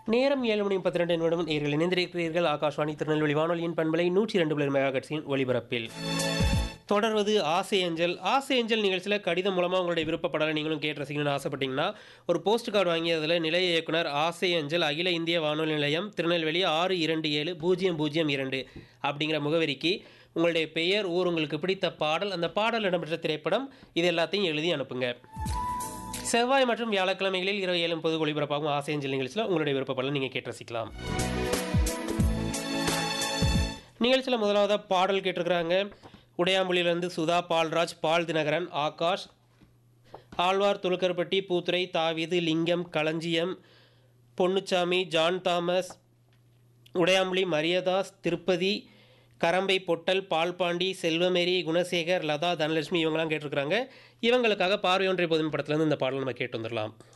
நேரம் ஏழு மணி பத்தி ரெண்டு நிமிடம் நேர்கள் இணைந்திருக்கிறீர்கள் ஆகாஷ்வாணி திருநெல்வேலி வானொலியின் பண்பலை நூற்றி ரெண்டு புள்ளி மெகாகட்ஸின் ஒலிபரப்பில் தொடர்வது ஆசை ஏஞ்சல் ஆசை ஏஞ்சல் நிகழ்ச்சியில் கடிதம் மூலமாக உங்களுடைய விருப்பப்படலை நீங்களும் கேட்டு ரசிக்கணும்னு ஆசைப்பட்டீங்கன்னா ஒரு போஸ்ட் கார்டு வாங்கியதில் நிலைய இயக்குனர் ஆசை ஏஞ்சல் அகில இந்திய வானொலி நிலையம் திருநெல்வேலி ஆறு இரண்டு ஏழு பூஜ்ஜியம் பூஜ்ஜியம் இரண்டு அப்படிங்கிற முகவரிக்கு உங்களுடைய பெயர் ஊர் உங்களுக்கு பிடித்த பாடல் அந்த பாடல் இடம்பெற்ற திரைப்படம் இது எல்லாத்தையும் எழுதி அனுப்புங்க செவ்வாய் மற்றும் வியாழக்கிழமைகளில் இரவு ஏழு முப்பது ஒளிபரப்பாகும் ஆசை ஏஞ்சல் நிகழ்ச்சியில் உங்களுடைய விருப்பப்படலை நீங்கள் கேட்டு ரசிக்கலாம் நிகழ்ச்சியில் முதலாவதாக பாடல் கேட்டிருக்கிறாங்க உடையாம்புலியிலிருந்து சுதா பால்ராஜ் பால் தினகரன் ஆகாஷ் ஆழ்வார் துலுக்கர்பட்டி பூத்துரை தாவீது லிங்கம் களஞ்சியம் பொன்னுச்சாமி ஜான் தாமஸ் உடையாம்புலி மரியதாஸ் திருப்பதி கரம்பை பொட்டல் பால்பாண்டி செல்வமேரி குணசேகர் லதா தனலட்சுமி இவங்கெல்லாம் கேட்டிருக்கிறாங்க இவங்களுக்காக பார்வையொன்றை பொதுமை படத்துலேருந்து இந்த பாடல் நம்ம கேட்டு வந்துடலாம்